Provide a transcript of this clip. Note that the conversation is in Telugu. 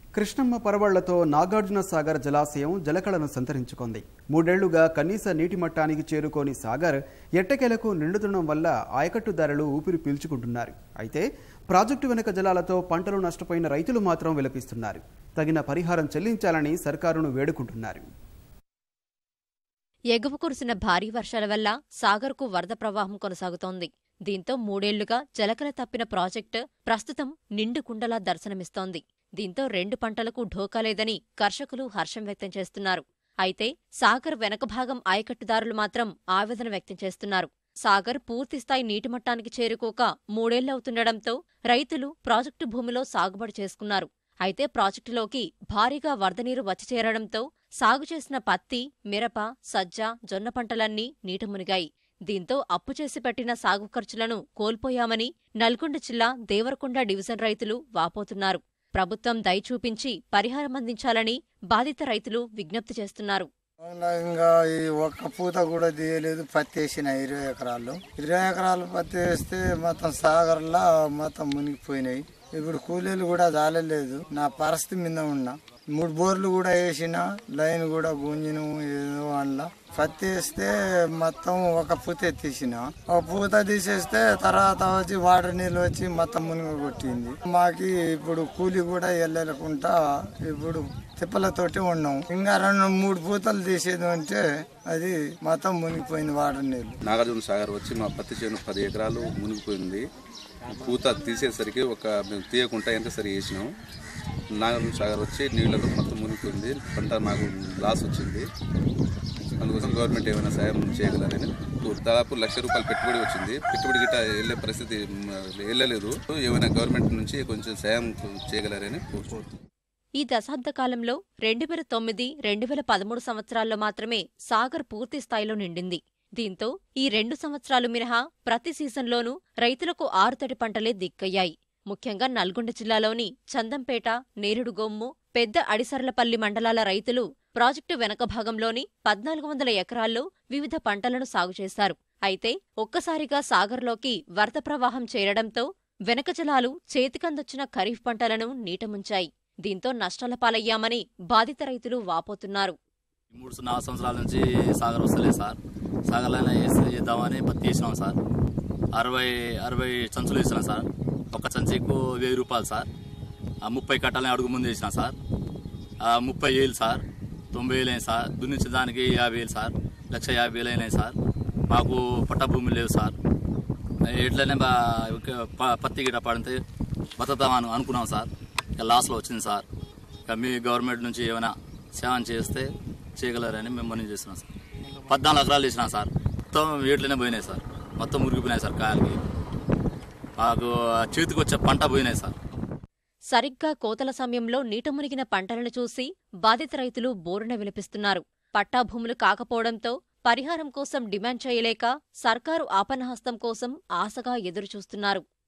కృష్ణమ్మ పరవళ్లతో నాగార్జున సాగర్ జలాశయం జలకళను సంతరించుకుంది మూడేళ్లుగా కనీస నీటి మట్టానికి చేరుకోని సాగర్ ఎట్టకేలకు నిండుతుండడం వల్ల ఆయకట్టుదారులు ఊపిరి పీల్చుకుంటున్నారు అయితే ప్రాజెక్టు వెనుక జలాలతో పంటలు నష్టపోయిన రైతులు మాత్రం విలపిస్తున్నారు తగిన పరిహారం చెల్లించాలని సర్కారును వేడుకుంటున్నారు ఎగువ కురిసిన భారీ వర్షాల వల్ల సాగర్కు వరద ప్రవాహం కొనసాగుతోంది దీంతో మూడేళ్లుగా జలకల తప్పిన ప్రాజెక్టు ప్రస్తుతం నిండు కుండలా దర్శనమిస్తోంది దీంతో రెండు పంటలకు ఢోకా లేదని కర్షకులు హర్షం వ్యక్తం చేస్తున్నారు అయితే సాగర్ వెనక భాగం ఆయకట్టుదారులు మాత్రం ఆవేదన వ్యక్తం చేస్తున్నారు సాగర్ పూర్తిస్థాయి నీటిమట్టానికి చేరుకోక మూడేళ్లవుతుండటంతో రైతులు ప్రాజెక్టు భూమిలో సాగుబడి చేసుకున్నారు అయితే ప్రాజెక్టులోకి భారీగా వరద నీరు వచ్చి చేరడంతో సాగు చేసిన పత్తి మిరప సజ్జ జొన్న పంటలన్నీ నీట మునిగాయి దీంతో అప్పు చేసి పెట్టిన సాగు ఖర్చులను కోల్పోయామని నల్గొండ జిల్లా దేవరకొండ డివిజన్ రైతులు వాపోతున్నారు ప్రభుత్వం దయ చూపించి పరిహారం అందించాలని బాధిత రైతులు విజ్ఞప్తి చేస్తున్నారు ఇంకా ఈ ఒక్క పూత కూడా తీయలేదు పత్తి వేసిన ఇరవై ఎకరాలు ఇరవై ఎకరాలు పత్తి వేస్తే మొత్తం సాగర్లా మొత్తం మునిగిపోయినాయి ఇప్పుడు కూలీలు కూడా చాలలేదు నా పరిస్థితి మీద ఉన్నా మూడు బోర్లు కూడా వేసిన లైన్ కూడా గుంజిన ఏదో అందులో పత్తి వేస్తే మొత్తం ఒక పూత తీసిన ఒక పూత తీసేస్తే తర్వాత వచ్చి వాటర్ నీళ్ళు వచ్చి మొత్తం మునిగ కొట్టింది మాకి ఇప్పుడు కూలి కూడా వెళ్ళకుండా ఇప్పుడు తిప్పలతోటి ఉన్నాం ఇంకా రెండు మూడు పూతలు తీసేది అంటే అది మొత్తం మునిగిపోయింది వాటర్ నీళ్ళు నాగార్జున సాగర్ వచ్చి మా పత్తి చేను పది ఎకరాలు మునిగిపోయింది పూత తీసేసరికి ఒక మేము తీయకుండా ఎంత సరి వేసినాం నాగార్జున సాగర్ వచ్చి నీళ్ళతో మొత్తం మునిగిపోయింది పంట మాకు లాస్ వచ్చింది అందుకోసం గవర్నమెంట్ ఏమైనా సాయం చేయగలరని దాదాపు లక్ష రూపాయలు పెట్టుబడి వచ్చింది పెట్టుబడి గిట్ట వెళ్ళే పరిస్థితి మ, వెళ్ళలేదు ఏమైనా గవర్నమెంట్ నుంచి కొంచెం సాయం చేయగలరని కోరుకుంటున్నాం ఈ దశాబ్ద కాలంలో రెండు వేల తొమ్మిది రెండు వేల పదమూడు సంవత్సరాల్లో మాత్రమే సాగర్ పూర్తి స్థాయిలో నిండింది దీంతో ఈ రెండు సంవత్సరాలు మినహా ప్రతి సీజన్లోనూ రైతులకు ఆరుతడి పంటలే దిక్కయ్యాయి ముఖ్యంగా నల్గొండ జిల్లాలోని చందంపేట నేరుడుగొమ్ము పెద్ద అడిసర్లపల్లి మండలాల రైతులు ప్రాజెక్టు వెనక భాగంలోని పద్నాలుగు వందల ఎకరాల్లో వివిధ పంటలను సాగు చేశారు అయితే ఒక్కసారిగా సాగర్లోకి వరద ప్రవాహం చేరడంతో వెనక జలాలు చేతికందొచ్చిన ఖరీఫ్ పంటలను నీటముంచాయి దీంతో నష్టాల పాలయ్యామని బాధిత రైతులు వాపోతున్నారు మూడు నాలుగు సంవత్సరాల నుంచి సాగర్ వస్తలేదు సార్ సాగర్లోనే వేసి చేద్దామని పత్తి వేసినాం సార్ అరవై అరవై సంచులు వేసినాం సార్ ఒక సంచికు వెయ్యి రూపాయలు సార్ ఆ ముప్పై కట్టాలని అడుగు ముందు వేసినా సార్ ఆ ముప్పై వేలు సార్ తొంభై వేలు అయింది సార్ దున్నించడానికి యాభై వేలు సార్ లక్ష యాభై వేలు అయినాయి సార్ మాకు పట్టా భూమి లేవు సార్ ఎట్లనే బా ప- పత్తి గిట్ట పడితే బతుకుతామని అనుకున్నాం సార్ ఇక లాస్లో వచ్చింది సార్ ఇక మీ గవర్నమెంట్ నుంచి ఏమైనా సేవం చేస్తే చేయగలరని మేము మనం చేస్తున్నాం సార్ పద్నాలుగు ఎకరాలు వేసినాం సార్ మొత్తం వీటిలోనే పోయినాయి సార్ మొత్తం మురిగిపోయినాయి సార్ కాయలకి మాకు చేతికి వచ్చే పంట పోయినాయి సార్ సరిగ్గా కోతల సమయంలో నీట మునిగిన పంటలను చూసి బాధిత రైతులు బోరున విలపిస్తున్నారు పట్టా భూములు కాకపోవడంతో పరిహారం కోసం డిమాండ్ చేయలేక సర్కారు ఆపన్నహస్తం కోసం ఆశగా ఎదురుచూస్తున్నారు